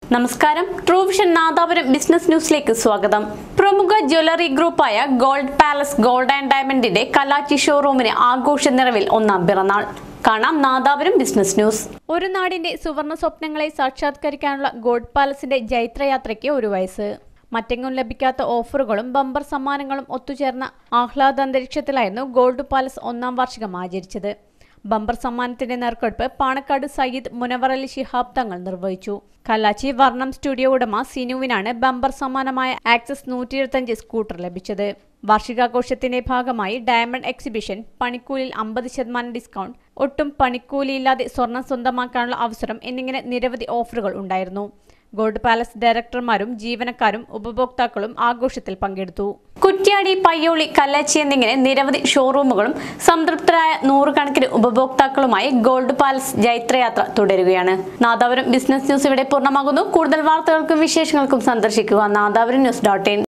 നമസ്കാരം ട്രൂവിഷൻ നാദാപുരം ബിസിനസ് ന്യൂസിലേക്ക് സ്വാഗതം പ്രമുഖ ജ്വല്ലറി ഗ്രൂപ്പായ ഗോൾഡ് പാലസ് ഗോൾഡ് ആൻഡ് ഡയമണ്ടിന്റെ കലാച്ചി ഷോറൂമിന് ആഘോഷ നിറവിൽ ഒന്നാം പിറന്നാൾ കാണാം നാദാപുരം ബിസിനസ് ന്യൂസ് ഒരു നാടിന്റെ സുവർണ സ്വപ്നങ്ങളെ സാക്ഷാത്കരിക്കാനുള്ള ഗോൾഡ് പാലസിന്റെ ജൈത്രയാത്രയ്ക്ക് ഒരു വയസ്സ് മറ്റെങ്ങും ലഭിക്കാത്ത ഓഫറുകളും ബമ്പർ സമ്മാനങ്ങളും ഒത്തുചേർന്ന ആഹ്ലാദ അന്തരീക്ഷത്തിലായിരുന്നു ഗോൾഡ് പാലസ് ഒന്നാം വാർഷികം ആചരിച്ചത് ബമ്പർ സമ്മാനത്തിന്റെ നറുക്കെടുപ്പ് പാണക്കാട് സയ്യിദ് മുനവർ അലി ശിഹാബ് തങ്ങൾ നിർവഹിച്ചു കല്ലാച്ചി വർണ്ണം സ്റ്റുഡിയോ ഉടമ സിനുവിനാണ് ബമ്പർ സമ്മാനമായ ആക്സസ് നൂറ്റി ഇരുപത്തഞ്ച് സ്കൂട്ടർ ലഭിച്ചത് വാർഷികാഘോഷത്തിന്റെ ഭാഗമായി ഡയമണ്ട് എക്സിബിഷൻ പണിക്കൂലിയിൽ അമ്പത് ശതമാനം ഡിസ്കൗണ്ട് ഒട്ടും പണിക്കൂലിയില്ലാതെ സ്വർണം സ്വന്തമാക്കാനുള്ള അവസരം എന്നിങ്ങനെ നിരവധി ഓഫറുകൾ ഉണ്ടായിരുന്നു ഗോൾഡ് പാലസ് ഡയറക്ടർമാരും ജീവനക്കാരും ഉപഭോക്താക്കളും ആഘോഷത്തിൽ പങ്കെടുത്തു കുറ്റ്യാടി പയ്യോളി കല്ലാച്ചി എന്നിങ്ങനെ നിരവധി ഷോറൂമുകളും സംതൃപ്തരായ നൂറുകണക്കിന് ഉപഭോക്താക്കളുമായി ഗോൾഡ് പാലസ് ജൈത്രയാത്ര തുടരുകയാണ് നാദാപുരം ബിസിനസ് ന്യൂസ് ഇവിടെ പൂർണ്ണമാകുന്നു കൂടുതൽ വാർത്തകൾക്കും വിശേഷങ്ങൾക്കും സന്ദർശിക്കുക നാദാപുരം ന്യൂസ് ഡോട്ട് ഇൻ